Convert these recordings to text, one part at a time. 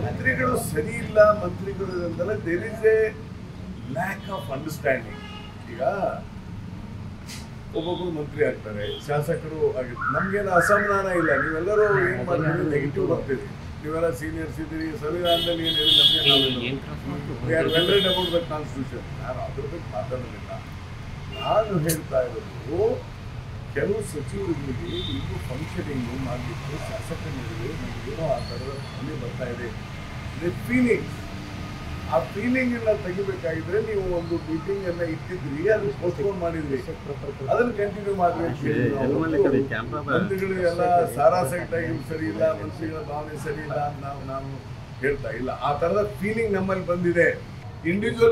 ಮಂತ್ರಿಗಳು ಸರಿ ಇಲ್ಲ ಮಂತ್ರಿಗಳು ಅಂತಲ್ಲ there is a lack of understanding ಈಗ ಒಬ್ಬೊಬ್ಬರು ಮಂತ್ರಿ ಆಗ್ತಾರೆ ಶಾಸಕರು ಆಗಿರ್ತಾರೆ ನಮ್ಗೇನು ಅಸಮಾಧಾನ ಇಲ್ಲ ನೀವೆಲ್ಲರೂ ಏನ್ ಮಾಡ್ತೀರಿ ನೆಗೆಟಿವ್ ಬರ್ತೀರಿ ನೀವೆಲ್ಲ ಸೀನಿಯರ್ಸ್ ಇದ್ದೀರಿ ಸಂವಿಧಾನದಲ್ಲಿ ಏನು ಹೇಳಿ ನಮಗೆ are well read about the constitution ನಾನು ಅದ್ರ ಬಗ್ಗೆ ಮಾತಾಡಲಿಲ್ಲ ನಾನು ಹೇಳ್ತಾ ಇರೋದು ಕೆಲವು ಸಚಿವರುಗಳಿಗೆ ಇನ್ನೂ ಫಂಕ್ಷನಿಂಗ್ ಮಾಡಲಿಕ್ಕೆ ಶಾಸಕರಿಗೆ ನಮಗೇನೋ ಆ ಥರದ ಧ್ವನಿ ಬರ್ತಾ ಇದೆ ಫೀಲಿಂಗ್ ಆ ಫೀಲಿಂಗ್ ಅನ್ನ ತೆಗಿಬೇಕಾಗಿದ್ರೆ ನೀವು ಒಂದು ಮೀಟಿಂಗ್ ಅನ್ನ ಇಟ್ಟಿದ್ರಿ ಅದು ಪೋಸ್ಟ್ಪೋನ್ ಮಾಡಿದ್ರಿ ಅದನ್ನ ಕಂಟಿನ್ಯೂ ಮಾಡ್ಬೇಕು ಮಂತ್ರಿಗಳು ಎಲ್ಲ ಸಾರಾಸೈಟ್ ಆಗಿ ಸರಿ ಇಲ್ಲ ಮಂತ್ರಿಗಳ ಭಾವನೆ ಸರಿ ಇಲ್ಲ ಅಂತ ನಾವು ನಾವು ಹೇಳ್ತಾ ಇಲ್ಲ ಆ ತರದ ಫೀಲಿಂಗ್ ನಮ್ಮಲ್ಲಿ ಬಂದಿದೆ ಇಂಡಿವಿಜುವಲ್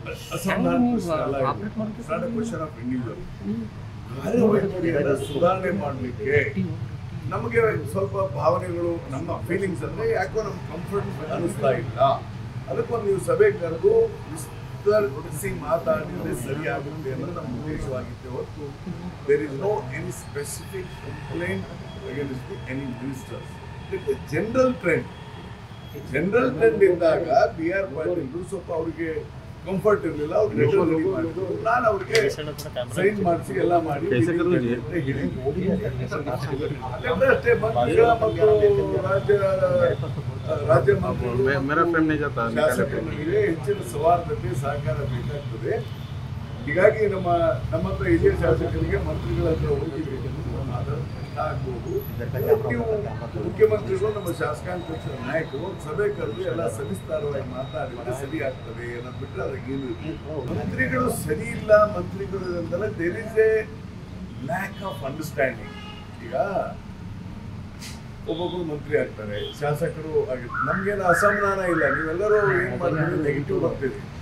ಕ್ವಶನ್ ಆಫ್ ಇಂಡಿವಿಜುವಲ್ ಕಾರ್ಯವೈಖರಿಯನ್ನ ಸುಧಾರಣೆ ಮಾಡಲಿಕ್ಕೆ ನಮಗೆ ಸ್ವಲ್ಪ ಭಾವನೆಗಳು ನಮ್ಮ ಫೀಲಿಂಗ್ಸ್ ಅಂದ್ರೆ ಯಾಕೋ ನಮ್ಗೆ ಕಂಫರ್ಟ್ ಅನಿಸ್ತಾ ಇಲ್ಲ ಅದಕ್ಕೊಂದು ನೀವು ಸಭೆ ಕರೆದು ವಿಸ್ತರಿಸಿ ಮಾತಾಡಿದ್ರೆ ಸರಿಯಾಗುತ್ತೆ ಅನ್ನೋದು ನಮ್ಮ ಉದ್ದೇಶವಾಗಿತ್ತೆ ಹೊರತು there is no any specific complaint against any ministers it general trend general trend ಇದ್ದಾಗ ಬಿ ಆರ್ ಪಾಟೀಲ್ ಸ್ವಲ್ಪ ಅವ್ರಿಗೆ ಕಂಫರ್ಟ್ ಇರಲಿಲ್ಲ ಅವ್ರು ಲೆಟರ್ ರೆಡಿ ಮಾಡಿದ್ರು ನಾನು ಅವ್ರಿಗೆ ಸೈನ್ ಮಾಡಿಸಿ ಎಲ್ಲ ಮಾಡಿ ಅಂತ ಹೇಳಿದ್ದು. ಲೆಟರ್ ಅಷ್ಟೇ ಮಂತ್ರಿಗಳ ಮತ್ತು ರಾಜ್ಯ ರಾಜ್ಯ ಮಂತ್ರಿಗಳು ಮೇ- ಮೇರಾ ಫ್ರೆಂಡ್ नहीं जाता, ಮತ್ತು ಶಾಸಕರಿಗೆ ಹೆಚ್ಚಿನ ಸೌಹಾರ್ದತೆ ಸಹಕಾರ ಬೇಕಾಗ್ತದೆ ಹೀಗಾಗಿ ನಮ್ಮ ನಮ್ಮ ಹತ್ರ ಹಿರಿಯ ಶಾಸಕರಿಗೆ ಮಂತ್ರಿಗಳ ಹತ್ರ ಹೋಗಿಬೇಕು ಅದರ ಕಷ್ಟ ಆಗ್ಬೋದು ನೀವು ಮುಖ್ಯಮಂತ್ರಿಗಳು ನಮ್ಮ ಶಾಸಕಾಂಗ ಪಕ್ಷದ ನಾಯಕರು ಒಂದು ಸಭೆ ಕರೆದು ಎಲ್ಲ ಸವಿಸ್ತಾರವಾಗಿ ಮಾತಾಡಿದ್ರೆ ಸರಿ ಆಗ್ತದೆ ಅನ್ನೋದು ಬಿಟ್ಟರೆ ಅದಕ್ಕೇನು ಇಲ್ಲ. ಮಂತ್ರಿಗಳು ಸರಿ ಇಲ್ಲ ಮಂತ್ರಿಗಳು ಅಂತಲ್ಲ there is a lack of understanding ಈಗ ಒಬ್ಬೊಬ್ಬರು ಮಂತ್ರಿ ಆಗ್ತಾರೆ ಶಾಸಕರು ಆಗಿರ್ತಾರೆ ನಮ್ಗೇನು ಅಸಮಾಧಾನ ಇಲ್ಲ ನೀವೆಲ್ಲರೂ ಏನ್ ಮಾಡ್ತೀರಿ ನೆಗೆಟಿವ್ ಬರ್ತೀರಿ